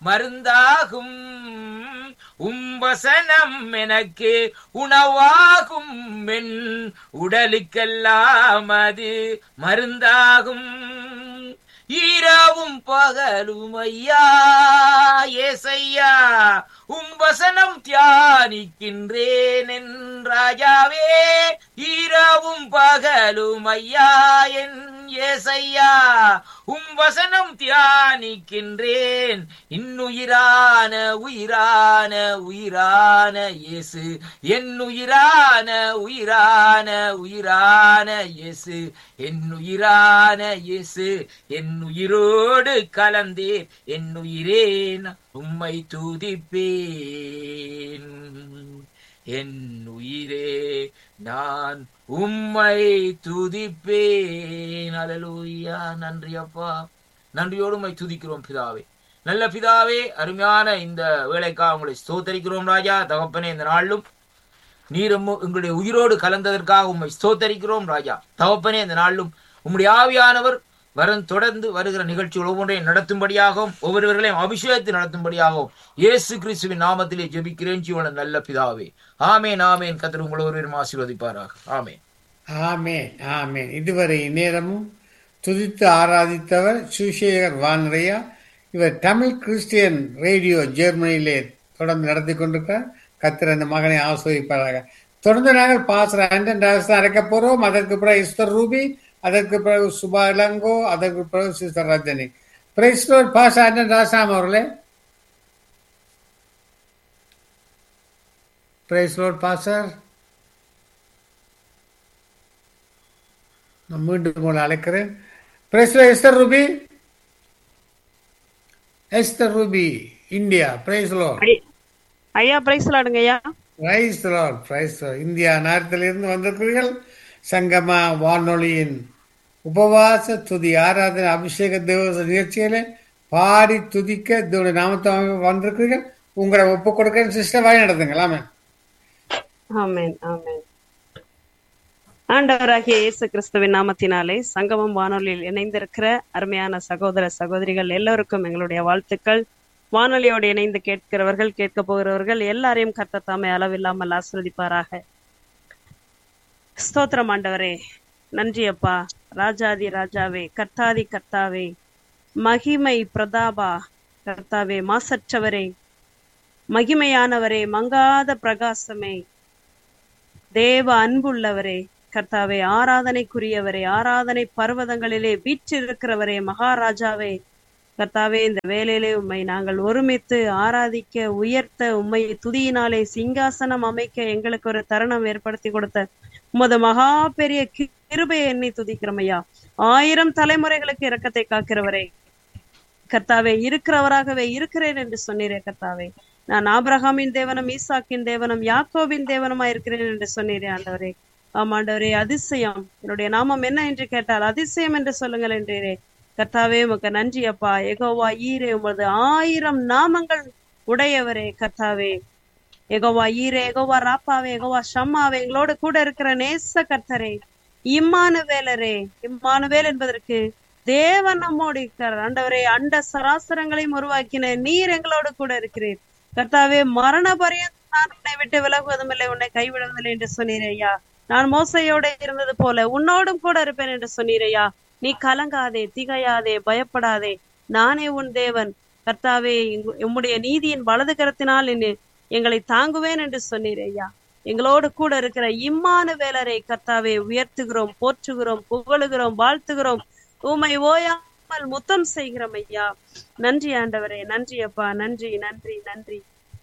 மருந்தாகும் உம்பசனம் எனக்கு உணவாகும் என் உடலுக்கெல்லாம் அது மருந்தாகும் ஈராவும் பகலும் ஐயா ஏசையா உம்பசனம் தியானிக்கின்றேன் என் ராஜாவே ஈராவும் பகலும் ஐயா என் ஏசையா உம்பசனம் தியானிக்கின்றேன் இன்னுயிரான உயிரான உயிரான இயேசு என் உயிரான உயிரான உயிரான இயேசு என் உயிரான இயேசு என் உயிரோடு கலந்தே என் உயிரே நான் உம்மை துதிப்பேன் என் உயிரே நான் உம்மை துதிப்பேன் அலலூயா நன்றி அப்பா நன்றியோடு உம்மை துதிக்கிறோம் பிதாவே நல்ல பிதாவே அருமையான இந்த வேலைக்காக உங்களை ஸ்தோத்தரிக்கிறோம் ராஜா தகப்பனே இந்த நாளிலும் நீரும் உங்களுடைய உயிரோடு கலந்ததற்காக உம்மை ஸ்தோத்தரிக்கிறோம் ராஜா தகப்பனே இந்த நாளிலும் உம்முடைய ஆவியானவர் வரும் தொடர்ந்து வருகிற நிகழ்ச்சிகள் ஒவ்வொன்றையும் நடத்தும்படியாகவும் ஒவ்வொருவர்களையும் அபிஷேகத்தை நடத்தும்படியாகவும் இயேசு கிறிஸ்துவின் நாமத்திலே ஜெபிக்கிறேன் ஜீவன நல்ல பிதாவே ஆமேன் ஆமேன் கத்தர் உங்களை ஒருவரும் ஆசீர்வதிப்பாராக ஆமேன் ஆமேன் ஆமேன் இதுவரை நேரமும் துதித்து ஆராதித்தவர் சுசேகர் வானரையா இவர் தமிழ் கிறிஸ்டியன் ரேடியோ ஜெர்மனியிலே தொடர்ந்து நடத்தி கொண்டிருக்கிறார் கத்திர அந்த மகனை ஆஸ்வதிப்பாராக தொடர்ந்து நாங்கள் பாசற ஆண்டன் ராஜ் தான் அழைக்க போறோம் அதற்கு பிறகு இஸ்தர் ரூபி அதற்கு பிறகு சுபா இளங்கோ அதற்கு பிறகு சிஸ்டர் ரஜினி பிரைஸ்லோர் பாஸ் ஆண்டன் ராசாம் அவர்களே பிரைஸ்லோர் பாசர் நான் மீண்டும் உங்களை அழைக்கிறேன் praise Lord Esther Ruby Esther Ruby India praise Lord ஐ- ஐயா பிரைஸ் லாடுங்க ஐயா பிரைஸ் லார்ட் பிரைஸ் இந்தியா நேரத்திலிருந்து வந்திருக்கிறீர்கள் சங்கமா வானொலியின் உபவாச துதி ஆராதனை அபிஷேக தேவ நிகழ்ச்சியில பாடி துதிக்க தேவனுடைய நாமத்தை வந்திருக்கிறீர்கள் உங்களை ஒப்பு கொடுக்க சிஸ்டர் வழி நடத்துங்களாமே ஆமென் ஆமென் ஆண்டவராகிய இயேசு கிறிஸ்துவின் நாமத்தினாலே சங்கமம் வானொலியில் இணைந்திருக்கிற அருமையான சகோதர சகோதரிகள் எல்லோருக்கும் எங்களுடைய வாழ்த்துக்கள் வானொலியோடு இணைந்து கேட்கிறவர்கள் கேட்க போகிறவர்கள் எல்லாரையும் கர்த்தர் தாமே அளவில்லாமல் ஆசிர்வதிப்பாராக ஸ்தோத்திரம் ஆண்டவரே நன்றி அப்பா ராஜாதி ராஜாவே கர்த்தாதி கர்த்தாவே மகிமை பிரதாபா கர்த்தாவே மாசற்றவரே மகிமையானவரே மங்காத பிரகாசமே தேவ அன்புள்ளவரே கர்த்தாவே ஆராதனைக்குரியவரே ஆராதனை பர்வதங்களிலே வீற்றிருக்கிறவரே மகாராஜாவே கர்த்தாவே இந்த வேலையிலே உம்மை நாங்கள் ஒருமித்து ஆராதிக்க உயர்த்த உம்மை துதியினாலே சிங்காசனம் அமைக்க எங்களுக்கு ஒரு தருணம் ஏற்படுத்தி கொடுத்த உமது மகா பெரிய கிருபையை எண்ணி துதிக்கிறோம் ஐயா ஆயிரம் தலைமுறைகளுக்கு இரக்கத்தை காக்கிறவரே கர்த்தாவே இருக்கிறவராகவே இருக்கிறேன் என்று சொன்னீரே கர்த்தாவே நான் ஆபிரகாமின் தேவனும் ஈசாக்கின் தேவனும் யாக்கோபின் தேவனுமா இருக்கிறேன் என்று சொன்னீரே ஆண்டவரே ஆமாண்டவரே அதிசயம் என்னுடைய நாமம் என்ன என்று கேட்டால் அதிசயம் என்று சொல்லுங்கள் என்றீரே கர்த்தாவே உமக்கு நன்றி அப்பா எகோவா ஈரே உமது ஆயிரம் நாமங்கள் உடையவரே கர்த்தாவே எகோவா ஈரே எகோவா ராப்பாவே எகோவா ஷம்மாவே எங்களோடு கூட இருக்கிற நேச கர்த்தரே இம்மானுவேலரே இம்மானுவேல் என்பதற்கு தேவன் நம்மோடு இருக்கிறார் ஆண்டவரே அண்ட சராசரங்களையும் உருவாக்கின நீர் எங்களோடு கூட இருக்கிறீர் கர்த்தாவே மரண பரியந்தம் நான் உன்னை விட்டு விலகுவதும் இல்லை உன்னை கைவிடுவதில்லை என்று சொன்னீரே ஐயா நான் மோசையோட இருந்தது போல உன்னோடும் கூட இருப்பேன் என்று சொன்னீரையா நீ கலங்காதே திகையாதே பயப்படாதே நானே உன் தேவன் கர்த்தாவே இங்கு- உம்முடைய நீதியின் வலது கரத்தினால் என்னை- எங்களை தாங்குவேன் என்று சொன்னீர் ஐயா எங்களோடு கூட இருக்கிற இம்மான வேலரை கர்த்தாவே உயர்த்துகிறோம் போற்றுகிறோம் புகழுகிறோம் வாழ்த்துகிறோம் உமை ஓயாமல் முத்தம் செய்கிறோம் ஐயா நன்றி ஆண்டவரே நன்றி அப்பா நன்றி நன்றி நன்றி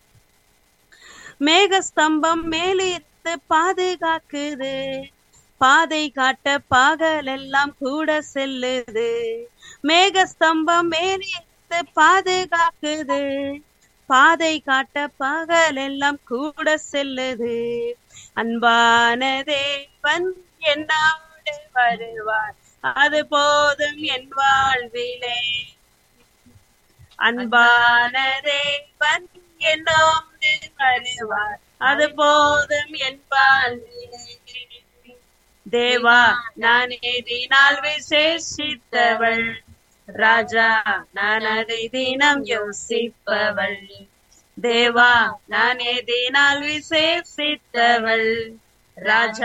மேக ஸ்தம்பம் மேலிருந்து பாதுகாக்குது பாதை காட்ட பாகல் எல்லாம் கூட செல்லுது மேக ஸ்தம்பம் மேலிருந்து பாதுகாக்குது பாதை காட்ட பகல் எல்லாம் கூட செல்லுது அன்பான தேவன் என்னோடு வருவார் அது போதும் என் வாழ்விலே அன்பான தேவன் என்னோடு வருவார் அது போதும் என் வாழ்விலே தேவா நான் எதினால் விசேஷித்தவள் ராஜா நான் அதை தினம் யோசிப்பவள் தேவா நான் எதினால் விசேஷித்தவள் ராஜா